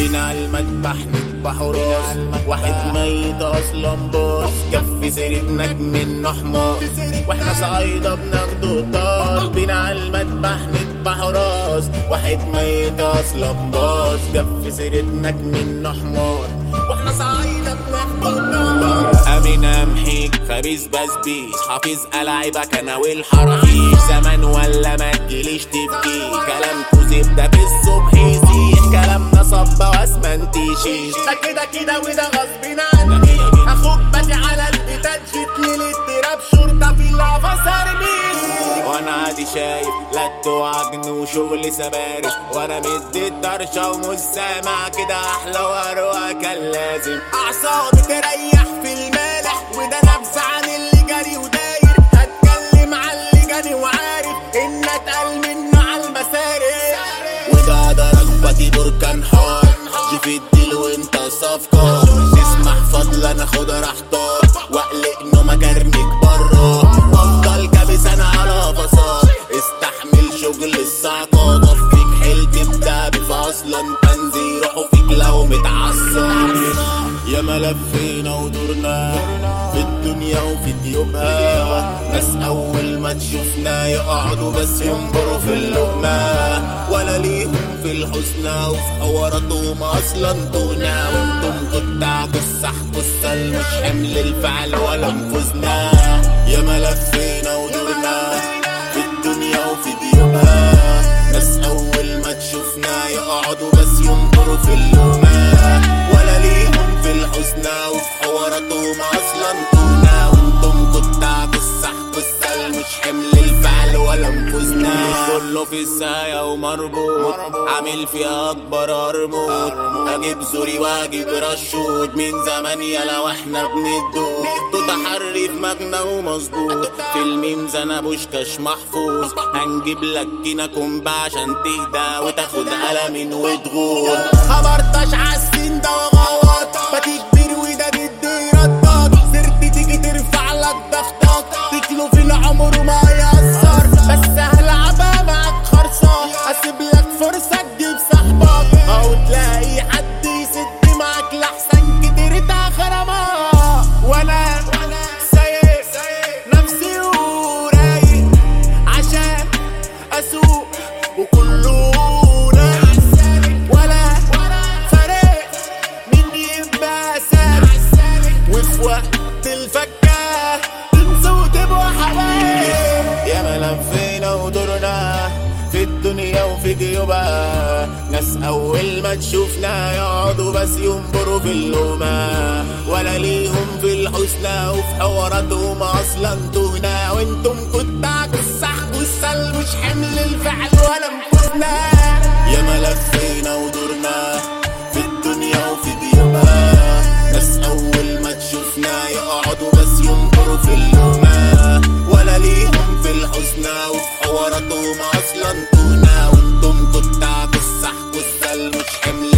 بينا المذبح نذبح راس واحد ميت اصلا باص كف سيرتنا منه حمار واحنا صعيدة بناخده طار بينا المذبح نذبح راس واحد ميت اصلا باص كف سيرتنا منه حمار واحنا صعيدة بناخده طار امين امحيك خبيث بسبيس حافظ الاعيبك انا والحرافيش زمان ولا ما تجيليش تبكي كلامكو زبده في الصبح يسيح كلامنا صبه واسمنتيشيش ده كده كده وده غصب عني اخوك باتي على البتاج جيتني للتراب شرطه في اللعبه سرميش وانا عادي شايف لت وعجن وشغل سبارش وانا مدي الطرشه ومش سامع كده احلى واروق كان لازم اعصابي تريح في المالح وده نبذ عن اللي جري وداير هتكلم عن اللي جري وعارف ان اتقل منه على المسارح وده ده ركبتي بركان حار جي في الديل وانت صفقة تسمح فضلا اخد راحتك واقلق نوم جرمك بره افضل كابس انا على فصاد استحمل شغل الصعقة فيك حيل تبدا بفاصلة تنزي روحوا فيك لو متعصب يا ما لفينا ودورنا في الدنيا وفي جيوبها ناس اول ما تشوفنا يقعدوا بس ينبروا في اللقمة ولا ليهم في الحسنى وفي حواراتهم اصلا دهنا وانتم قطع قصة قصة مش حمل الفعل ولا نفوذنا يا ما لفينا ودورنا في الدنيا وفي جيوبها ناس اول ما تشوفنا يقعدوا بس ينبروا في اللقمة ولا ليهم في الحسنى وفي حواراتهم اصلا دهنا وانتم قطع قصة قصة مش حمل الفعل ولا نفوذنا كله في الساية ومربوط عامل فيها اكبر ارموت اجيب زوري واجيب رشود من زمان يلا واحنا بندوب تتحري في مجنى ومظبوط في الميمز انا بوشكاش محفوظ هنجيب لك كينا كومبا عشان تهدى وتاخد قلم وتغور خبرتش عالسين ده وغوط باتي كبير وده بدي ردك سرت تيجي ترفع لك ضغطك تكلو في العمر وما يأثر بس هلعبها معاك خرصة اسيب لك فرصة تجيب صاحبك او تلاقي حد يسد معاك لحسن كتير تاخرما وانا سايق نفسي ورايق عشان اسوق وكله ناس ولا فرق مين يبقى سالك وفي وقت الفكة تنسوا وتبقوا حبايب يا ما لفينا ودورنا في الدنيا وفي جيوبها ناس اول ما تشوفنا يقعدوا بس ينبروا في اللومة ولا ليهم في الحسنى وفي حواراتهم اصلا تهنا وانتم قطع الصح والسل مش حمل الفعل ولا نفوذنا يا ما لفينا ودورنا في الدنيا وفي جيوبها ناس اول ما تشوفنا يقعدوا بس ينبروا في اللومة ولا ليهم في الحسنى وفي حواراتهم اصلا تهنا وانتم قطع الصح والسل مش حمل